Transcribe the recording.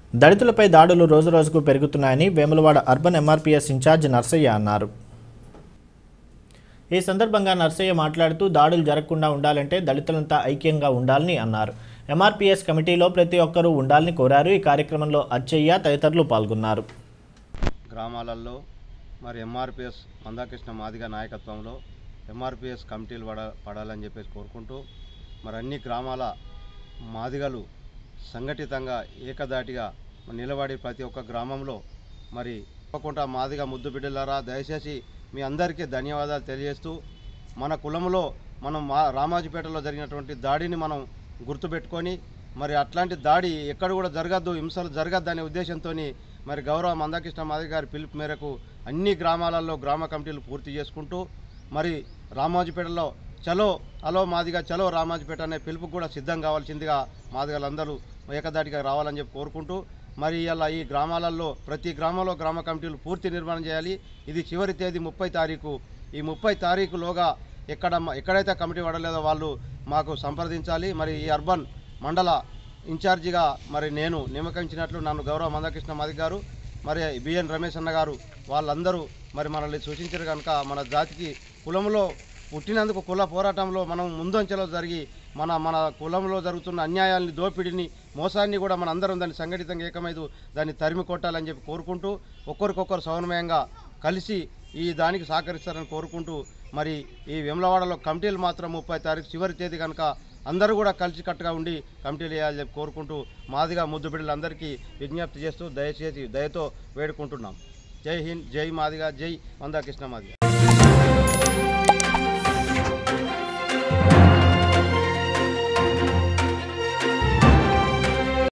దళితులపై దాడులు రోజురోజుకు పెరుగుతున్నాయని వేములవాడ అర్బన్ ఎంఆర్పీఎస్ ఇన్ఛార్జ్ నర్సయ్య అన్నారు ఈ సందర్భంగా నర్సయ్య మాట్లాడుతూ దాడులు జరగకుండా ఉండాలంటే దళితులంతా ఐక్యంగా ఉండాలని అన్నారు ఎంఆర్పీఎస్ కమిటీలో ప్రతి ఒక్కరూ ఉండాలని కోరారు ఈ కార్యక్రమంలో అచ్చయ్య తదితరులు పాల్గొన్నారు గ్రామాలలో మరి ఎంఆర్పిఎస్ మందాకృష్ణ మాదిగ నాయకత్వంలో ఎంఆర్పిఎస్ కమిటీలు పడ పడాలని చెప్పేసి కోరుకుంటూ మరి అన్ని గ్రామాల మాదిగలు సంఘటితంగా ఏకదాటిగా నిలబడి ప్రతి ఒక్క గ్రామంలో మరి తప్పకుండా మాదిగ ముద్దు బిడ్డలారా దయచేసి మీ అందరికీ ధన్యవాదాలు తెలియజేస్తూ మన కులంలో మనం మా రామాజీపేటలో జరిగినటువంటి దాడిని మనం గుర్తుపెట్టుకొని మరి అట్లాంటి దాడి ఎక్కడ కూడా జరగద్దు హింసలు జరగద్దు అనే ఉద్దేశంతో మరి గౌరవ మందాకృష్ణ మాదిగ గారి పిలుపు మేరకు అన్ని గ్రామాలలో గ్రామ కమిటీలు పూర్తి చేసుకుంటూ మరి రామాజీపేటలో చలో అలో మాదిగా చలో రామాజీపేట అనే పిలుపుకు కూడా సిద్ధం కావాల్సిందిగా మాదిగలందరూ ఏకదాటిగా రావాలని చెప్పి కోరుకుంటూ మరి ఇలా ఈ గ్రామాలలో ప్రతి గ్రామంలో గ్రామ కమిటీలు పూర్తి నిర్మాణం చేయాలి ఇది చివరి తేదీ ముప్పై తారీఖు ఈ ముప్పై తారీఖులోగా ఎక్కడ ఎక్కడైతే కమిటీ పడలేదో వాళ్ళు మాకు సంప్రదించాలి మరి ఈ అర్బన్ మండల ఇన్ఛార్జిగా మరి నేను నియమించినట్లు నన్ను గౌరవ మందకృష్ణ మాదిక్ గారు మరి బిఎన్ రమేష్ అన్న గారు వాళ్ళందరూ మరి మనల్ని సూచించారు కనుక మన జాతికి కులంలో పుట్టినందుకు కుల పోరాటంలో మనం ముందంచెలో జరిగి మన మన కులంలో జరుగుతున్న అన్యాయాల్ని దోపిడిని మోసాన్ని కూడా మన అందరం దాన్ని సంఘటితంగా ఏకమైదు దాన్ని తరిమి కొట్టాలని చెప్పి కోరుకుంటూ ఒక్కరికొకరు సమన్వయంగా కలిసి ఈ దానికి సహకరిస్తారని కోరుకుంటూ మరి ఈ వెమ్లవాడలో కమిటీలు మాత్రం ముప్పై తారీఖు చివరి తేదీ కనుక అందరూ కూడా కలిసికట్టుగా ఉండి కమిటీలు వేయాలని చెప్పి కోరుకుంటూ మాదిగా ముద్దు బిడ్డలందరికీ విజ్ఞప్తి చేస్తూ దయచేసి దయతో వేడుకుంటున్నాం జై హింద్ జై మాదిగా జై మందాకృష్ణ మాదిగా